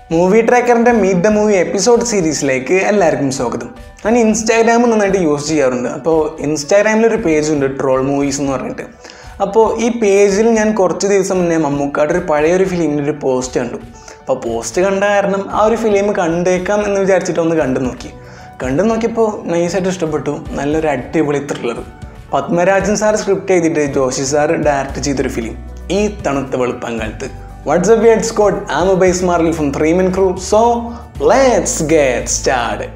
Movie ട്രാക്കറിൻ്റെ meet the movie episode സീരീസിലേക്ക് എല്ലാവർക്കും സ്വാഗതം ഞാൻ ഇൻസ്റ്റാഗ്രാം നന്നായിട്ട് യൂസ് ചെയ്യാറുണ്ട് അപ്പോൾ ഇൻസ്റ്റാഗ്രാമിൽ ഒരു പേജ് ഉണ്ട് ട്രോൾ മൂവീസ് എന്ന് പറഞ്ഞിട്ട് അപ്പോൾ ഈ പേജിൽ ഞാൻ കുറച്ച് ദിവസം മുന്നേ മമ്മൂക്കാട് ഒരു പഴയൊരു ഫിലിമിൻ്റെ ഒരു പോസ്റ്റ് കണ്ടു അപ്പോൾ പോസ്റ്റ് കണ്ട കാരണം ആ ഒരു ഫിലിം കണ്ടേക്കാം എന്ന് വിചാരിച്ചിട്ട് ഒന്ന് കണ്ടു നോക്കി കണ്ടു നോക്കിയപ്പോൾ നൈസായിട്ട് ഇഷ്ടപ്പെട്ടു നല്ലൊരു അടിപൊളി ത്രില്ലർ പത്മരാജൻ സാർ സ്ക്രിപ്റ്റ് ചെയ്തിട്ട് ജോഷി സാർ ഡയറക്റ്റ് ചെയ്തൊരു film Ee Thanutha Veluppankalathu What's up, weird squad? I'm Abase Marley from Three Man Crew. So, let's get started.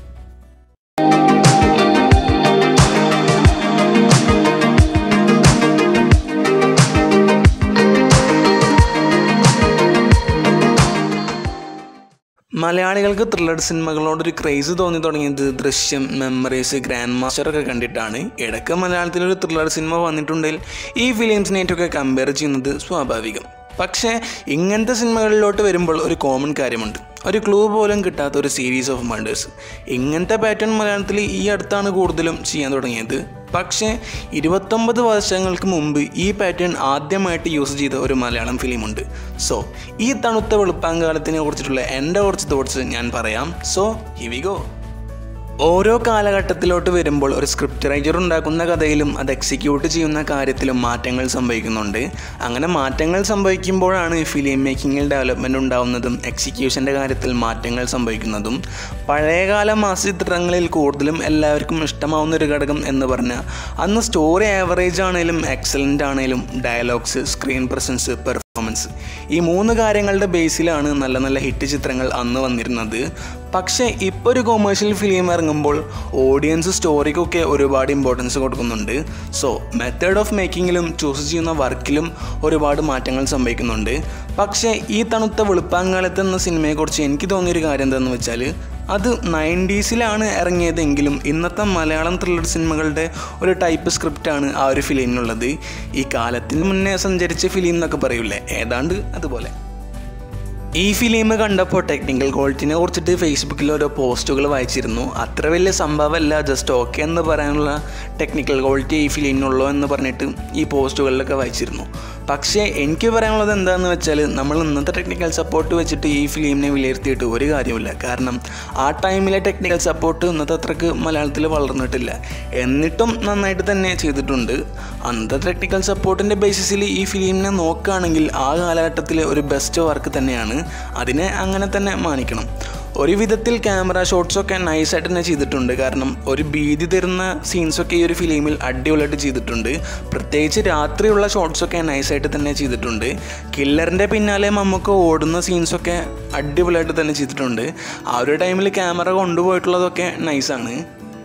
മലയാളികൾക്ക് ത്രില്ലർ സിനിമകളോടൊരു ക്രേസ് തോന്നി തുടങ്ങിയത് ദൃശ്യം മെമ്മറീസ് ഗ്രാൻഡ് മാസ്റ്റർ ഒക്കെ കണ്ടിട്ടാണ് ഇടയ്ക്ക് മലയാളത്തിലൊരു ത്രില്ലർ സിനിമ വന്നിട്ടുണ്ടെങ്കിൽ ഈ ഫിലിംസിനായിട്ടൊക്കെ കമ്പയർ ചെയ്യുന്നത് സ്വാഭാവികം പക്ഷേ ഇങ്ങനത്തെ സിനിമകളിലോട്ട് വരുമ്പോൾ ഒരു കോമൺ കാര്യമുണ്ട് ഒരു ക്ലൂ പോലും കിട്ടാത്ത ഒരു സീരീസ് ഓഫ് മർഡേഴ്സ് ഇങ്ങനത്തെ പാറ്റേൺ മലയാളത്തിൽ ഈ അടുത്താണ് കൂടുതലും ചെയ്യാൻ തുടങ്ങിയത് പക്ഷേ ഇരുപത്തൊമ്പത് വർഷങ്ങൾക്ക് മുമ്പ് ഈ പാറ്റേൺ ആദ്യമായിട്ട് യൂസ് ചെയ്ത ഒരു മലയാളം ഫിലിമുണ്ട് സോ ഈ തണുത്ത വെളുപ്പാങ്കാലത്തിനെ കുറിച്ചിട്ടുള്ള എൻ്റെ കുറച്ച് തോട്ട്സ് ഞാൻ പറയാം സോ ഹിവി ഗോ ഓരോ കാലഘട്ടത്തിലോട്ട് വരുമ്പോൾ ഒരു സ്ക്രിപ്റ്റ് റൈറ്റർ ഉണ്ടാക്കുന്ന കഥയിലും അത് എക്സിക്യൂട്ട് ചെയ്യുന്ന കാര്യത്തിലും മാറ്റങ്ങൾ സംഭവിക്കുന്നുണ്ട് അങ്ങനെ മാറ്റങ്ങൾ സംഭവിക്കുമ്പോഴാണ് ഫിലിം മേക്കിങ്ങിൽ ഡെവലപ്മെൻറ്റ് ഉണ്ടാവുന്നതും എക്സിക്യൂഷൻ്റെ കാര്യത്തിൽ മാറ്റങ്ങൾ സംഭവിക്കുന്നതും പഴയകാല മാസചിത്രങ്ങളിൽ കൂടുതലും എല്ലാവർക്കും ഇഷ്ടമാവുന്ന ഒരു ഘടകം എന്ന് പറഞ്ഞാൽ അന്ന് സ്റ്റോറി ആവറേജ് ആണെങ്കിലും എക്സലൻ്റ് ആണെങ്കിലും ഡയലോഗ്സ് സ്ക്രീൻ പ്രസൻസ് പെർഫോമൻസ് ഈ മൂന്ന് കാര്യങ്ങളുടെ ബേസിലാണ് നല്ല നല്ല ഹിറ്റ് ചിത്രങ്ങൾ അന്ന് വന്നിരുന്നത് പക്ഷേ ഇപ്പോൾ ഒരു കൊമേഴ്ഷ്യൽ ഫിലിം ഇറങ്ങുമ്പോൾ ഓഡിയൻസ് സ്റ്റോറിക്കൊക്കെ ഒരുപാട് ഇമ്പോർട്ടൻസ് കൊടുക്കുന്നുണ്ട് സോ മെത്തേഡ് ഓഫ് മേക്കിങ്ങിലും ചൂസ് ചെയ്യുന്ന വർക്കിലും ഒരുപാട് മാറ്റങ്ങൾ സംഭവിക്കുന്നുണ്ട് പക്ഷേ ഈ തണുത്ത വെളുപ്പാങ്കാലത്ത് എന്ന സിനിമയെക്കുറിച്ച് എനിക്ക് തോന്നിയൊരു കാര്യം എന്താണെന്ന് വെച്ചാൽ അത് നയൻറ്റീസിലാണ് ഇറങ്ങിയതെങ്കിലും ഇന്നത്തെ മലയാളം ത്രില്ലർ സിനിമകളുടെ ഒരു ടൈപ്പ് സ്ക്രിപ്റ്റാണ് ആ ഒരു ഫിലിമിനുള്ളത് ഈ കാലത്തിന് മുന്നേ സഞ്ചരിച്ച ഫിലിം എന്നൊക്കെ പറയൂലേ ഏതാണ്ട് അതുപോലെ ഈ ഫിലിം കണ്ടപ്പോൾ ടെക്നിക്കൽ ക്വാളിറ്റിനെ കുറിച്ചിട്ട് ഫേസ്ബുക്കിൽ ഓരോ പോസ്റ്റുകൾ വായിച്ചിരുന്നു അത്ര വലിയ സംഭവമല്ല ജസ്റ്റ് ഓക്കെ എന്ന് പറയാനുള്ള ടെക്നിക്കൽ ക്വാളിറ്റി ഈ ഫിലിമിനുള്ളൂ എന്ന് പറഞ്ഞിട്ട് ഈ പോസ്റ്റുകളിലൊക്കെ വായിച്ചിരുന്നു പക്ഷേ എനിക്ക് പറയാനുള്ളത് എന്താണെന്ന് വെച്ചാൽ നമ്മൾ ഇന്നത്തെ ടെക്നിക്കൽ സപ്പോർട്ട് വെച്ചിട്ട് ഈ ഫിലിമിനെ വിലയിരുത്തിയിട്ട് ഒരു കാര്യമില്ല കാരണം ആ ടൈമിലെ ടെക്നിക്കൽ സപ്പോർട്ട് ഇന്നത്തെ അത്രക്ക് മലയാളത്തിൽ വളർന്നിട്ടില്ല എന്നിട്ടും നന്നായിട്ട് തന്നെ ചെയ്തിട്ടുണ്ട് അന്നത്തെ ടെക്നിക്കൽ സപ്പോർട്ടിൻ്റെ ബേസിസിൽ ഈ ഫിലിമിനെ നോക്കുകയാണെങ്കിൽ ആ കാലഘട്ടത്തിൽ ഒരു ബെസ്റ്റ് വർക്ക് തന്നെയാണ് അതിനെ അങ്ങനെ തന്നെ മാനിക്കണം ഒരു വിധത്തിൽ ക്യാമറ ഷോട്ട്സൊക്കെ നൈസായിട്ട് തന്നെ ചെയ്തിട്ടുണ്ട് കാരണം ഒരു ഭീതി തരുന്ന സീൻസൊക്കെ ഈ ഒരു ഫിലിമിൽ അടിപൊളിയായിട്ട് ചെയ്തിട്ടുണ്ട് പ്രത്യേകിച്ച് രാത്രിയുള്ള ഷോട്ട്സൊക്കെ നൈസായിട്ട് തന്നെ ചെയ്തിട്ടുണ്ട് കില്ലറിൻ്റെ പിന്നാലെ നമുക്ക് ഓടുന്ന സീൻസൊക്കെ അടിപൊളിയായിട്ട് തന്നെ ചെയ്തിട്ടുണ്ട് ആ ഒരു ടൈമിൽ ക്യാമറ കൊണ്ടുപോയിട്ടുള്ളതൊക്കെ നൈസാണ്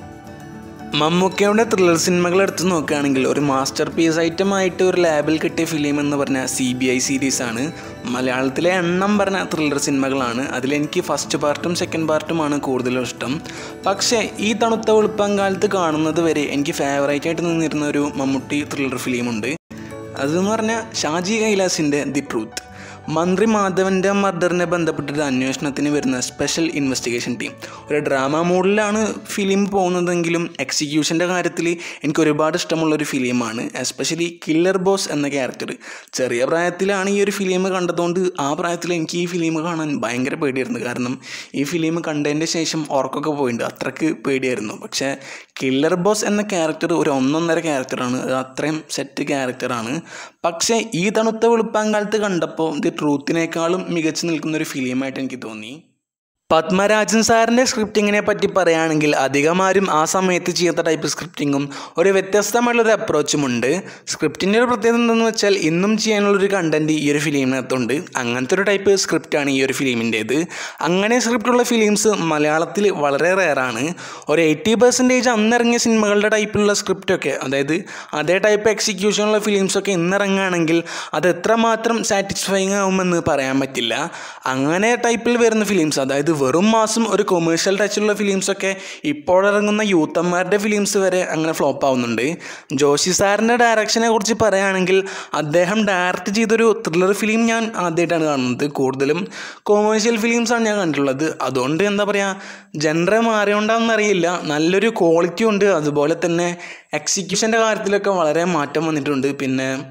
മമ്മൂക്കയുടെ ത്രില്ലർ സിനിമകൾ എടുത്ത് നോക്കുകയാണെങ്കിൽ ഒരു മാസ്റ്റർ പീസ് ഐറ്റമായിട്ട് ഒരു ലാബിൽ കിട്ടിയ ഫിലിം എന്ന് പറഞ്ഞാൽ സി ബി ഐ സീരീസാണ് മലയാളത്തിലെ എണ്ണം പറഞ്ഞ ത്രില്ലർ സിനിമകളാണ് അതിലെനിക്ക് ഫസ്റ്റ് പാർട്ടും സെക്കൻഡ് പാർട്ടുമാണ് കൂടുതലും ഇഷ്ടം പക്ഷേ ഈ തണുത്ത വെളുപ്പങ്കാലത്ത് കാണുന്നത് വരെ എനിക്ക് ഫേവറേറ്റ് ആയിട്ട് നിന്നിരുന്ന ഒരു മമ്മൂട്ടി ത്രില്ലർ ഫിലിമുണ്ട് അതെന്ന് പറഞ്ഞാൽ ഷാജി കൈലാസിൻ്റെ ദി ട്രൂത്ത് മന്ത്രി മാധവൻ്റെ മർഡറിനെ ബന്ധപ്പെട്ടിട്ട് അന്വേഷണത്തിന് വരുന്ന സ്പെഷ്യൽ ഇൻവെസ്റ്റിഗേഷൻ ടീം ഒരു ഡ്രാമ മോഡിലാണ് ഫിലിം പോകുന്നതെങ്കിലും എക്സിക്യൂഷൻ്റെ കാര്യത്തിൽ എനിക്ക് ഒരുപാട് ഇഷ്ടമുള്ളൊരു ഫിലിമാണ് എസ്പെഷ്യലി കില്ലർ ബോസ് എന്ന ക്യാരക്ടർ ചെറിയ പ്രായത്തിലാണ് ഈ ഒരു ഫിലിം കണ്ടതുകൊണ്ട് ആ പ്രായത്തിൽ എനിക്ക് ഈ ഫിലിം കാണാൻ ഭയങ്കര പേടിയായിരുന്നു കാരണം ഈ ഫിലിം കണ്ടതിൻ്റെ ശേഷം ഉറക്കൊക്കെ പോയിട്ടുണ്ട് അത്രക്ക് പേടിയായിരുന്നു പക്ഷേ കില്ലർ ബോസ് എന്ന ക്യാരക്ടർ ഒരു ഒന്നൊന്നര ക്യാരക്ടറാണ് അത് അത്രയും സെറ്റ് ക്യാരക്ടറാണ് പക്ഷേ ഈ തണുത്ത വെളുപ്പാങ്കാലത്ത് കണ്ടപ്പോൾ ദി ട്രൂത്തിനേക്കാളും മികച്ചു നിൽക്കുന്ന ഒരു ഫിലിമായിട്ട് എനിക്ക് തോന്നി പത്മരാജൻ സാറിൻ്റെ സ്ക്രിപ്റ്റിങ്ങിനെ പറ്റി പറയുകയാണെങ്കിൽ അധികമാരും ആ സമയത്ത് ചെയ്യാത്ത ടൈപ്പ് സ്ക്രിപ്റ്റിങ്ങും ഒരു വ്യത്യസ്തമായിട്ടുള്ളൊരു അപ്രോച്ചും ഉണ്ട് സ്ക്രിപ്റ്റിൻ്റെ ഒരു പ്രത്യേകത എന്തെന്ന് വെച്ചാൽ ഇന്നും ചെയ്യാനുള്ളൊരു കണ്ടൻറ്റ് ഈ ഒരു ഫിലിമിനകത്തുണ്ട് അങ്ങനത്തെ ഒരു ടൈപ്പ് സ്ക്രിപ്റ്റാണ് ഈ ഒരു ഫിലിമിൻ്റേത് അങ്ങനെ സ്ക്രിപ്റ്റുള്ള ഫിലിംസ് മലയാളത്തിൽ വളരെ റെയറാണ് ഒരു എയ്റ്റി പെർസെൻറ്റേജ് അന്നിറങ്ങിയ സിനിമകളുടെ ടൈപ്പിലുള്ള സ്ക്രിപ്റ്റൊക്കെ അതായത് അതേ ടൈപ്പ് എക്സിക്യൂഷനുള്ള ഫിലിംസൊക്കെ ഇന്നിറങ്ങുകയാണെങ്കിൽ അത് എത്രമാത്രം സാറ്റിസ്ഫൈങ് ആവുമെന്ന് പറയാൻ പറ്റില്ല അങ്ങനെ ടൈപ്പിൽ വരുന്ന ഫിലിംസ് അതായത് വെറും മാസം ഒരു കൊമേഴ്ഷ്യൽ ടച്ചുള്ള ഫിലിംസൊക്കെ ഇപ്പോഴിറങ്ങുന്ന യൂത്തന്മാരുടെ ഫിലിംസ് വരെ അങ്ങനെ ഫ്ലോപ്പ് ആവുന്നുണ്ട് ജോഷി സാറിൻ്റെ ഡയറക്ഷനെ കുറിച്ച് പറയുകയാണെങ്കിൽ അദ്ദേഹം ഡയറക്റ്റ് ചെയ്തൊരു ത്രില്ലർ ഫിലിം ഞാൻ ആദ്യമായിട്ടാണ് കാണുന്നത് കൂടുതലും കൊമേഴ്ഷ്യൽ ഫിലിംസാണ് ഞാൻ കണ്ടിട്ടുള്ളത് അതുകൊണ്ട് എന്താ പറയുക ജനറ മാറിയോണ്ടാണെന്നറിയില്ല നല്ലൊരു ക്വാളിറ്റി ഉണ്ട് അതുപോലെ തന്നെ എക്സിക്യൂഷൻ്റെ കാര്യത്തിലൊക്കെ വളരെ മാറ്റം വന്നിട്ടുണ്ട് പിന്നെ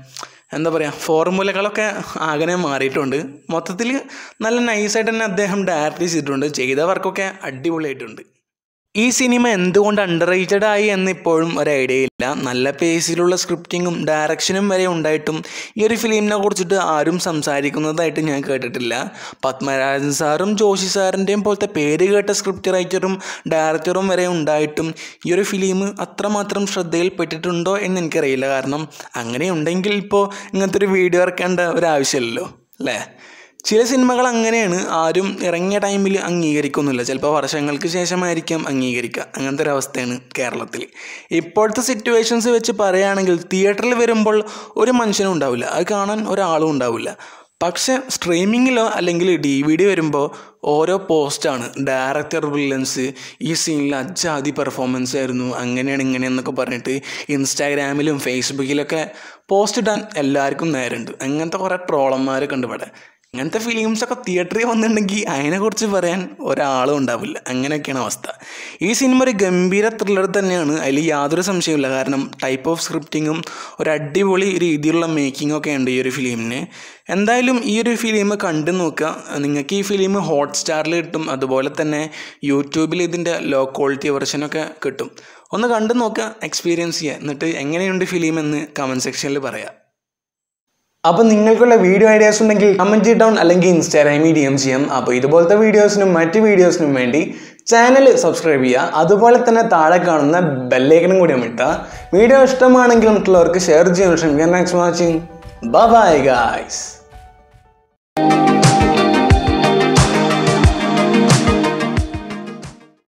എന്താ പറയുക ഫോർമുലകളൊക്കെ ആകെ മാറിയിട്ടുണ്ട് മൊത്തത്തിൽ നല്ല നൈസായിട്ട് തന്നെ അദ്ദേഹം ഡയറക്റ്റ് ചെയ്തിട്ടുണ്ട് ചെയ്ത വർക്കൊക്കെ അടിപൊളിയായിട്ടുണ്ട് ഈ സിനിമ എന്തുകൊണ്ട് അണ്ടർ റേറ്റഡ് ആയി എന്ന് ഇപ്പോഴും ഒരു ഐഡിയ ഇല്ല നല്ല പേസിലുള്ള സ്ക്രിപ്റ്റിങ്ങും ഡയറക്ഷനും വരെ ഉണ്ടായിട്ടും ഈ ഒരു ഫിലിമിനെ കുറിച്ചിട്ട് ആരും സംസാരിക്കുന്നതായിട്ട് ഞാൻ കേട്ടിട്ടില്ല പത്മരാജൻ സാറും ജോഷി സാറിൻ്റെയും പോലത്തെ പേര് കേട്ട സ്ക്രിപ്റ്റ് റൈറ്ററും ഡയറക്ടറും വരെ ഉണ്ടായിട്ടും ഈ ഒരു ഫിലിം അത്രമാത്രം ശ്രദ്ധയിൽപ്പെട്ടിട്ടുണ്ടോ എന്ന് എനിക്കറിയില്ല കാരണം അങ്ങനെ ഉണ്ടെങ്കിൽ ഇപ്പോൾ ഇങ്ങനത്തെ ഒരു വീഡിയോ ഇറക്കേണ്ട ഒരു ആവശ്യമില്ലല്ലോ അല്ലേ ചില സിനിമകൾ അങ്ങനെയാണ് ആരും ഇറങ്ങിയ ടൈമിൽ അംഗീകരിക്കുന്നില്ല ചിലപ്പോൾ വർഷങ്ങൾക്ക് ശേഷമായിരിക്കും അംഗീകരിക്കുക അങ്ങനത്തെ ഒരു അവസ്ഥയാണ് കേരളത്തിൽ ഇപ്പോഴത്തെ സിറ്റുവേഷൻസ് വെച്ച് പറയുകയാണെങ്കിൽ തിയേറ്ററിൽ വരുമ്പോൾ ഒരു മനുഷ്യനും ഉണ്ടാവില്ല അത് കാണാൻ ഒരാളും ഉണ്ടാവില്ല പക്ഷെ സ്ട്രീമിങ്ങിലോ അല്ലെങ്കിൽ ഡി വി ഡി വരുമ്പോൾ ഓരോ പോസ്റ്റാണ് ഡയറക്ടർ ബ്രില്യൻസ് ഈ സീനിൽ അജാതി പെർഫോമൻസ് ആയിരുന്നു അങ്ങനെയാണ് ഇങ്ങനെയെന്നൊക്കെ പറഞ്ഞിട്ട് ഇൻസ്റ്റാഗ്രാമിലും ഫേസ്ബുക്കിലൊക്കെ പോസ്റ്റ് ഇടാൻ എല്ലാവർക്കും നേരമുണ്ട് അങ്ങനത്തെ കുറേ ട്രോളന്മാരൊക്കെ ഉണ്ട് ഇവിടെ ഇങ്ങനത്തെ ഫിലിംസൊക്കെ തിയേറ്ററിൽ വന്നിട്ടുണ്ടെങ്കിൽ അതിനെക്കുറിച്ച് പറയാൻ ഒരാളും ഉണ്ടാവില്ല അങ്ങനെയൊക്കെയാണ് അവസ്ഥ ഈ സിനിമ ഒരു ഗംഭീര ത്രില്ലർ തന്നെയാണ് അതിൽ യാതൊരു സംശയമില്ല കാരണം ടൈപ്പ് ഓഫ് സ്ക്രിപ്റ്റിങ്ങും ഒരു അടിപൊളി രീതിയിലുള്ള മേക്കിംഗ് ഒക്കെ ഉണ്ട് ഈ ഒരു ഫിലിമിന് എന്തായാലും ഈ ഒരു ഫിലിം കണ്ടു നോക്കുക നിങ്ങൾക്ക് ഈ ഫിലിം ഹോട്ട്സ്റ്റാറിൽ കിട്ടും അതുപോലെ തന്നെ യൂട്യൂബിൽ ഇതിൻ്റെ ലോ ക്വാളിറ്റി വെർഷനൊക്കെ കിട്ടും ഒന്ന് കണ്ടു നോക്കുക എക്സ്പീരിയൻസ് ചെയ്യുക എന്നിട്ട് എങ്ങനെയുണ്ട് ഫിലിം എന്ന് കമൻറ്റ് സെക്ഷനിൽ പറയാം അപ്പോൾ നിങ്ങൾക്കുള്ള വീഡിയോ ഐഡിയാസ് ഉണ്ടെങ്കിൽ കമൻറ്റ് ഡൗൺ അല്ലെങ്കിൽ ഇൻസ്റ്റാഗ്രാമിൽ ഡി എം ചെയ്യാം അപ്പോൾ ഇതുപോലത്തെ വീഡിയോസിനും മറ്റ് വീഡിയോസിനും വേണ്ടി ചാനൽ സബ്സ്ക്രൈബ് ചെയ്യുക അതുപോലെ തന്നെ താഴെ കാണുന്ന ബെല്ലേക്കനും കൂടി അമിട്ടുക വീഡിയോ ഇഷ്ടമാണെങ്കിൽ മറ്റുള്ളവർക്ക് ഷെയർ ചെയ്യാൻ ശ്രമിക്കാം thanks for watching bye guys